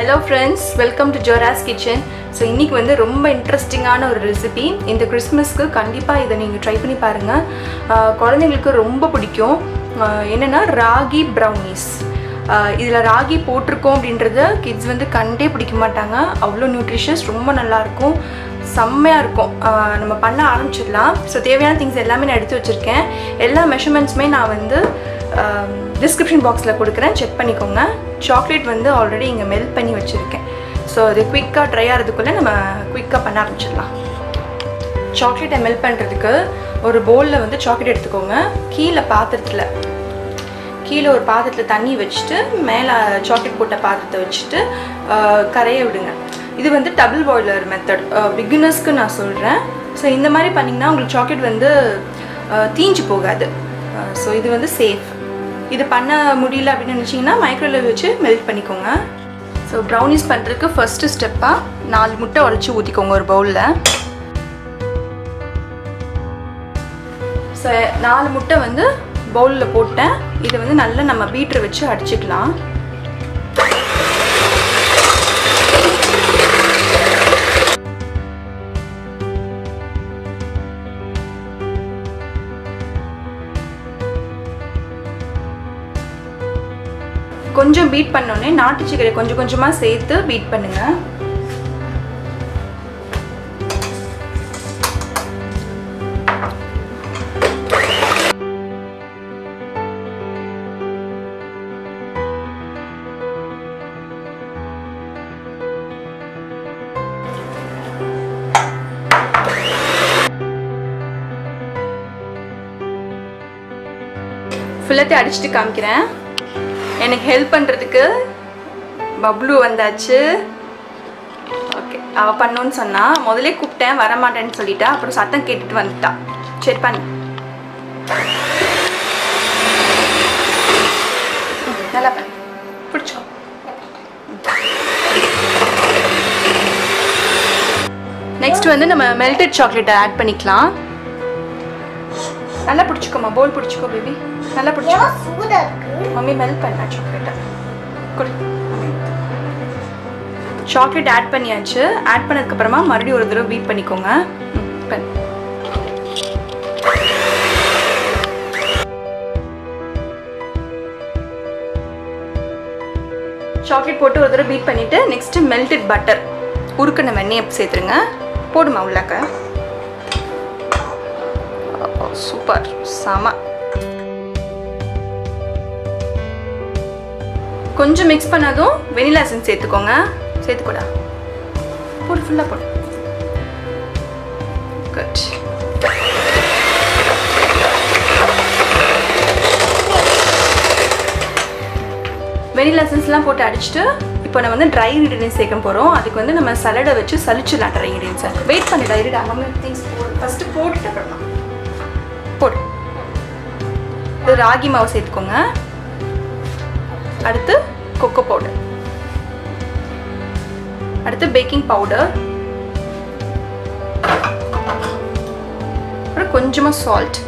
Hello friends welcome to Jora's kitchen so இன்றைக்கி வந்து ரொம்ப இன்ட்ரெஸ்டிங்கான ஒரு ரெசிபி இந்த கிறிஸ்மஸ்க்கு கண்டிப்பாக இதை நீங்கள் ட்ரை பண்ணி பாருங்கள் குழந்தைங்களுக்கு ரொம்ப பிடிக்கும் ஆஹ் என்னென்னா ராகி ப்ரௌனிஸ் இதில் ராகி போட்டிருக்கோம் அப்படின்றத கிட்ஸ் வந்து கண்டே பிடிக்க மாட்டாங்க அவ்வளோ நியூட்ரிஷியஸ் ரொம்ப நல்லாயிருக்கும் செம்மையாக இருக்கும் ஆஹ் நம்ம பண்ண ஆரம்பிச்சிடலாம் ஸோ தேவையான திங்ஸ் எல்லாமே நான் எடுத்து வச்சுருக்கேன் எல்லா மெஷர்மெண்ட்ஸுமே நான் வந்து டிஸ்கிரிப்ஷன் பாக்ஸில் கொடுக்குறேன் செக் பண்ணிக்கோங்க சாக்லேட் வந்து ஆல்ரெடி இங்கே மெல்ட் பண்ணி வச்சுருக்கேன் ஸோ அது குயிக்காக ட்ரை ஆகிறதுக்குள்ளே நம்ம குயிக்காக பண்ண ஆரம்பிச்சிடலாம் சாக்லேட்டை மெல்ட் பண்ணுறதுக்கு ஒரு பவுலில் வந்து சாக்லேட் எடுத்துக்கோங்க கீழே பாத்திரத்தில் கீழே ஒரு பாத்திரத்தில் தண்ணி வச்சுட்டு மேலே சாக்லேட் போட்ட பாத்திரத்தை வச்சுட்டு ஆஹ், கரைய விடுங்க இது வந்து டபுள் பாய்லர் மெத்தட் பிகினர்ஸ்க்கு நான் சொல்கிறேன் ஸோ இந்த மாதிரி பண்ணிங்கன்னா உங்களுக்கு சாக்லேட் வந்து ஆஹ், தீஞ்சு போகாது ஸோ இது வந்து சேஃப் இது பண்ண முடியல அப்படின்னு நினச்சிங்கன்னா மைக்ரோவேவ் வச்சு மெல்ட் பண்ணிக்கோங்க ஸோ ப்ரௌனிஸ் பண்ணுறதுக்கு ஃபஸ்ட்டு ஸ்டெப்பாக நாலு முட்டை உடச்சி ஊற்றிக்கோங்க ஒரு பவுலில் ஸோ நாலு முட்டை வந்து பவுலில் போட்டேன் இதை வந்து நல்லா நம்ம பீட்ரு வச்சு அடிச்சுக்கலாம் கொஞ்சம் பீட் பண்ணோடனே நாட்டு சர்க்கரை கொஞ்சம் கொஞ்சமாக சேர்த்து பீட் பண்ணுங்க ஃபுல்லத்தையும் அடிச்சுட்டு காமிக்கிறேன் எனக்கு ஹெல்ப் பண்ணுறதுக்கு பப்ளு வந்தாச்சு ஓகே அவள் பண்ணுன்னு சொன்னா முதலே கூப்பிட்டேன் வரமாட்டேன்னு சொல்லிட்டா அப்புறம் சத்தம் கேட்டுட்டு வந்துட்டா சரி பண்ணு ம், நல்லா பண்ணு பிடிச்சோ நெக்ஸ்ட் வந்து நம்ம மெல்டட் சாக்லேட்டை ஆட் பண்ணிக்கலாம் நல்லா பிடிச்சிக்கோமா போல் பிடிச்சிக்கோ பேபி நல்லா பிடிச்சிக்கோ சூடா இருக்கு மம்மி மெல்ட் பண்ண சாக்லேட்டை கொடு சாக்லேட் ஆட் பண்ணியாச்சு ஆட் பண்ணதுக்கப்புறமா மறுபடியும் ஒரு தடவை பீட் பண்ணிக்கோங்க ம், பண்ணு. சாக்லேட் போட்டு ஒரு தடவை பீட் பண்ணிவிட்டு நெக்ஸ்ட்டு மெல்டட் பட்டர் உருக்கின வெண்ணெயை சேர்த்துருங்க போடுமா உள்ளாக்க சூப்பர் செம கொஞ்சம் மிக்ஸ் பண்ணதும் வெனிலா எசன்ஸ் சேர்த்துக்கோங்க சேர்த்துக்கூடா போடு ஃபுல்லாக போடு குட் வெனிலா எசன்ஸ்லாம் போட்டு அடிச்சுட்டு இப்போ நம்ம வந்து ட்ரை இன்க்ரீடியன்ஸ் சேர்க்க போகிறோம் அதுக்கு வந்து நம்ம சலடை வச்சு சலிச்சிடலாம் ட்ரை இன்க்ரீடியன்ஸை வெயிட் பண்ணி டைரிட் அவங்க திங்ஸ் ஃபஸ்ட்டு போட்டுட்டு அப்புறமா போடு இது ராகி மாவு சேர்த்துக்கோங்க அடுத்து கொக்கோ பவுடர் அடுத்து பேக்கிங் பவுடர் அப்புறம் கொஞ்சமாக சால்ட்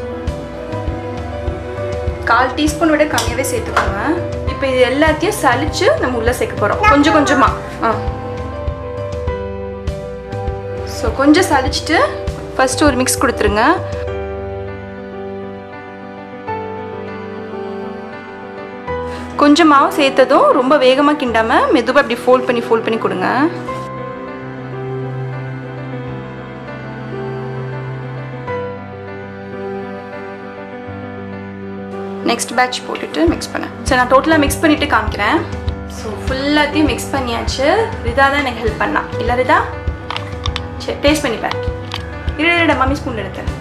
கால் டீஸ்பூன் விட கம்மியாகவே சேர்த்துக்கோங்க இப்போ இது எல்லாத்தையும் சலிச்சு நம்ம உள்ளே சேர்க்க போகிறோம் கொஞ்சம் கொஞ்சமாக ஆ ஸோ கொஞ்சம் சலிச்சிட்டு ஃபஸ்ட்டு ஒரு மிக்ஸ் கொடுத்துருங்க கொஞ்சம் மாவு சேர்த்ததும் ரொம்ப வேகமாக கிண்டாமல் மெதுவாக அப்படி ஃபோல்ட் பண்ணி ஃபோல்ட் பண்ணி கொடுங்க நெக்ஸ்ட் பேட்ச் போட்டுட்டு மிக்ஸ் பண்ணேன் சரி நான் டோட்டலாக மிக்ஸ் பண்ணிவிட்டு காமிக்கிறேன் ஸோ ஃபுல்லாத்தையும் மிக்ஸ் பண்ணியாச்சு ரிதா தான் எனக்கு ஹெல்ப் பண்ணா இல்லை ரிதா சரி டேஸ்ட் பண்ணிப்பேன் இரு இருடா மம்மி ஸ்பூன் எடுத்தேன்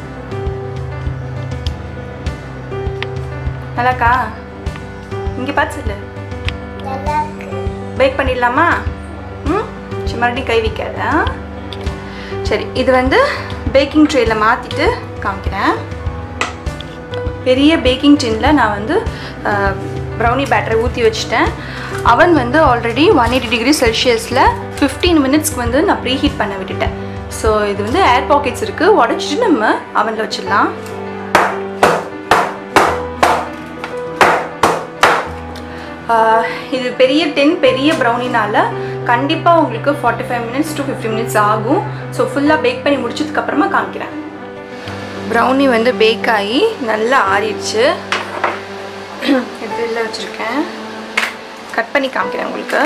நல்லாக்கா இங்கே பார்த்து சொல்லு நல்லா இருக்கு பேக் பண்ணிடலாமா ம் சரி மறுபடியும் கை வைக்காத ஆ? சரி இது வந்து பேக்கிங் ட்ரேயில் மாற்றிட்டு காமிக்கிறேன் பெரிய பேக்கிங் டின்னில் நான் வந்து ப்ரௌனி பேட்டரை ஊற்றி வச்சுட்டேன் அவன் வந்து ஆல்ரெடி ஒன் எயிட்டி டிகிரி செல்சியஸில் ஃபிஃப்டீன் மினிட்ஸ்க்கு வந்து நான் ப்ரீ ஹீட் பண்ண விட்டுட்டேன் ஸோ இது வந்து ஏர் பாக்கெட்ஸ் இருக்குது உடச்சிட்டு நம்ம அவனில் வச்சிடலாம் ஆஹ் இது பெரிய டென் பெரிய ப்ரௌனினால கண்டிப்பாக உங்களுக்கு forty five minutes to fifty minutes ஆகும் ஸோ ஃபுல்லாக பேக் பண்ணி முடிச்சதுக்கப்புறமா காமிக்கிறேன் ப்ரௌனி வந்து பேக் ஆகி நல்லா ஆறிடுச்சு இதில் வச்சுருக்கேன் கட் பண்ணி காமிக்கிறேன் உங்களுக்கு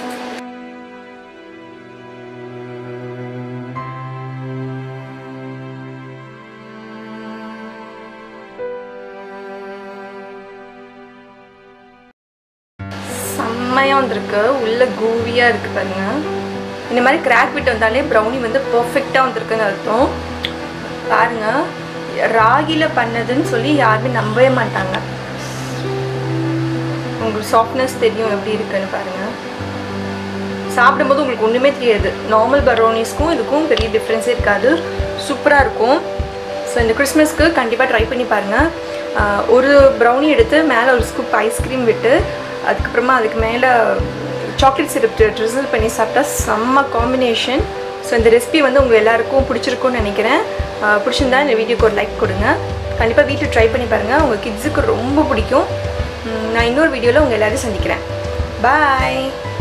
செம்மையாக வந்திருக்கு உள்ள கூவியாக இருக்குது பாருங்க இந்த மாதிரி கிராக் விட்டு வந்தாலே ப்ரௌனி வந்து பர்ஃபெக்டாக வந்திருக்குன்னு அர்த்தம் பாருங்க ராகியில் பண்ணதுன்னு சொல்லி யாருமே நம்பவே மாட்டாங்க உங்களுக்கு சாஃப்ட்னஸ் தெரியும் எப்படி இருக்குன்னு பாருங்க சாப்பிடும்போது உங்களுக்கு ஒன்றுமே தெரியாது நார்மல் பரோனிஸ்க்கும் இதுக்கும் பெரிய டிஃப்ரென்ஸே இருக்காது சூப்பராக இருக்கும் ஸோ இந்த கிறிஸ்மஸ்க்கு கண்டிப்பாக ட்ரை பண்ணி பாருங்கள் ஆஹ் ஒரு ப்ரௌனி எடுத்து மேலே ஒரு ஸ்கூப் ஐஸ்கிரீம் விட்டு அதுக்கப்புறமா அதுக்கு மேலே சாக்லேட் சிரப் ட்ரிசில் பண்ணி சாப்பிட்டா செம்ம காம்பினேஷன் ஸோ இந்த ரெசிபி வந்து உங்கள் எல்லாருக்கும் பிடிச்சிருக்கும்னு நினைக்கிறேன் ஆஹ் பிடிச்சிருந்தா இந்த வீடியோக்கு ஒரு லைக் கொடுங்க கண்டிப்பாக வீட்டில் ட்ரை பண்ணி பாருங்கள் உங்கள் கிட்ஸுக்கு ரொம்ப பிடிக்கும் உம் நான் இன்னொரு வீடியோவில் உங்கள் எல்லோரும் சந்திக்கிறேன் பாய்